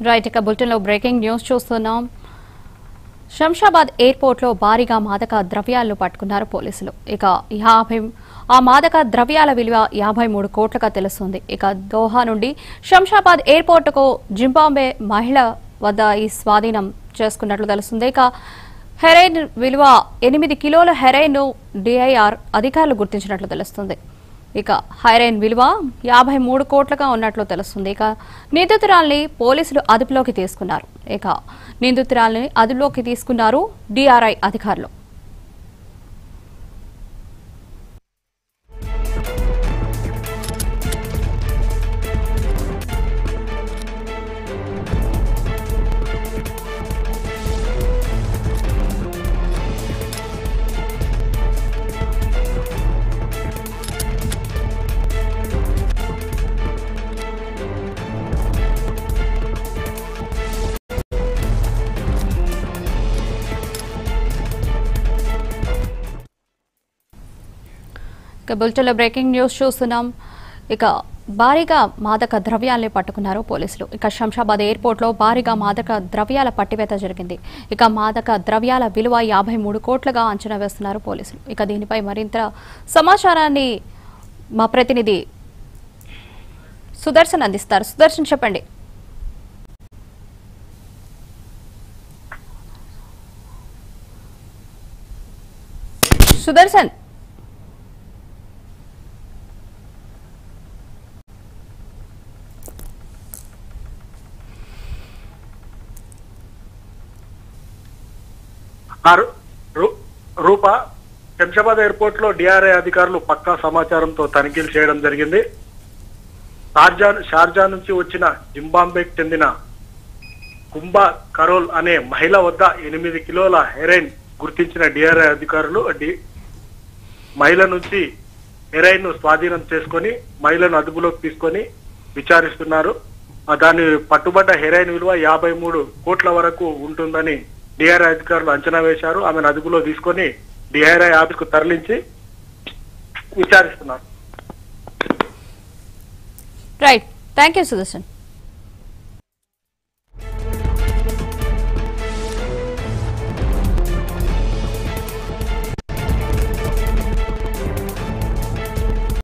right ఇక బులెటిన్లో breaking news చూస్తున్నాం శంషాబాద్ ఎయిర్పోర్ట్లో భారీగా మాదక ద్రవ్యాలను పట్టుకున్నారు పోలీసులు ఇక యాభై ఆ మాదక ద్రవ్యాల విలువ యాభై మూడు కోట్లుగా తెలుస్తుంది ఇక దోహా నుండి శంషాబాద్ ఎయిర్పోర్టుకు జింబాంబే మహిళ వద్ద ఈ స్వాధీనం చేసుకున్నట్లు తెలుస్తుంది ఇక హెరైన్ విలువ ఎనిమిది కిలోల హెరైన్ డిఐఆర్ అధికారులు గుర్తించినట్లు తెలుస్తుంది ఇక హైరైన్ విలువ యాభై మూడు కోట్లుగా ఉన్నట్లు తెలుస్తుంది ఇక నిందితురాల్ని పోలీసులు అదుపులోకి తీసుకున్నారు ఇక నిందితురాల్ని అదుపులోకి తీసుకున్నారు డిఆర్ఐ అధికారులు ఇక బులెటిన్లో బ్రేకింగ్ న్యూస్ చూస్తున్నాం ఇక భారీగా మాదక ద్రవ్యాల్ని పట్టుకున్నారు పోలీసులు ఇక శంషాబాద్ ఎయిర్పోర్ట్లో భారీగా మాదక ద్రవ్యాల పట్టివేత జరిగింది ఇక మాదక ద్రవ్యాల విలువ యాభై మూడు కోట్లుగా అంచనా వేస్తున్నారు పోలీసులు ఇక దీనిపై మరింత సమాచారాన్ని మా ప్రతినిధి సుదర్శన్ అందిస్తారు సుదర్శన్ చెప్పండి సుదర్శన్ ఆ రు- రు- రూప శంషాబాద్ ఎయిర్పోర్ట్ లో డిఆర్ఐ అధికారులు పక్కా సమాచారంతో తనిఖీలు చేయడం జరిగింది షార్జా షార్జా నుంచి వచ్చిన జింబాంబేకి చెందిన కుంభా కరోల్ అనే మహిళ వద్ద ఎనిమిది కిలోల హెరైన్ గుర్తించిన డిఆర్ఐ అధికారులు డి మహిళ నుంచి హెరైన్ ను స్వాధీనం చేసుకొని మహిళను అదుపులోకి తీసుకొని విచారిస్తున్నారు ఆ దాని పట్టుబడ్డ హెరైన్ విలువ యాభై మూడు కోట్ల వరకు ఉంటుందని డిఆర్ఐ అధికారులు అంచనా వేశారు ఆమెను అదుపులో తీసుకొని డిఆర్ఐ ఆఫీస్ కు తరలించి విచారిస్తున్నారు రైట్ థ్యాంక్ యూ సుదర్శన్